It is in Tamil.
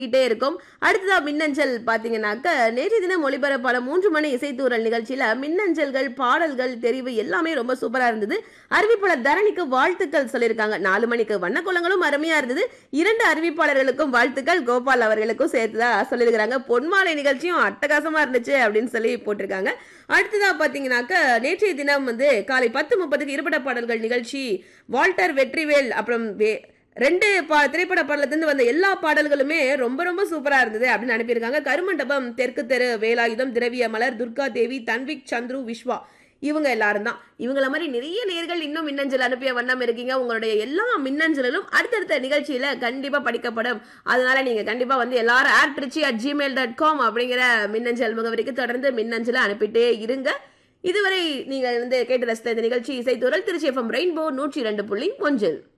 கிட்டே இருக்கும் அடுத்ததா மின்னஞ்சல் பாத்தீங்கன்னாக்க நேற்று தினம் ஒளிபரப்பான மூன்று மணி இசைத்தூரல் நிகழ்ச்சியில மின்னஞ்சல்கள் பாடல்கள் தெரிவு எல்லாமே ரொம்ப சூப்பரா இருந்தது அறிவிப்பாளர் தரணிக்கு வாழ்த்துக்கள் சொல்லியிருக்காங்க நாலு மணிக்கு வண்ணக்கோலங்களும் அருமையா இருந்தது இரண்டு அறிவிப்பாளர்களுக்கும் வாழ்த்துக்கள் கோபால் அவர்களுக்கும் சேர்த்துதான் சொல்லியிருக்கிறாங்க பொன்மாலை நிகழ்ச்சியும் அட்டகாசமா இருந்துச்சு அப்படின்னு சொல்லி போட்டிருக்காங்க அடுத்ததா பாத்தீங்கன்னாக்க நேற்றைய தினம் வந்து காலை பத்து முப்பதுக்கு இருபட பாடல்கள் நிகழ்ச்சி வால்டர் வெற்றிவேல் அப்புறம் வே- ரெண்டு பா திரைப்பட பாடலத்திலிருந்து வந்த எல்லா பாடல்களுமே ரொம்ப ரொம்ப சூப்பரா இருந்தது அப்படின்னு அனுப்பியிருக்காங்க கருமண்டபம் தெற்கு தெரு வேலாயுதம் திரவிய மலர் துர்கா தேவி தன்விக் சந்துரு விஸ்வா இவங்க எல்லாரும் தான் இவங்கள மாதிரி நிறைய நேர்கள் இன்னும் மின்னஞ்சல் அனுப்பிய வண்ணம் இருக்கீங்க உங்களுடைய எல்லா மின்னஞ்சலும் அடுத்தடுத்த நிகழ்ச்சியில கண்டிப்பா படிக்கப்படும் அதனால நீங்க கண்டிப்பா வந்து எல்லாரும் R Trichy at Gmail dot com அப்படிங்கிற மின்னஞ்சல் முகவரிக்கு தொடர்ந்து மின்னஞ்சலை அனுப்பிட்டே இருங்க இதுவரை நீங்கள் வந்து கேட்டு ரசித்த இந்த நிகழ்ச்சி இசைத்தூரல் திருச்சி எஃப்எம் ரெயின்போ நூற்றி இரண்டு புள்ளி ஒன்றில்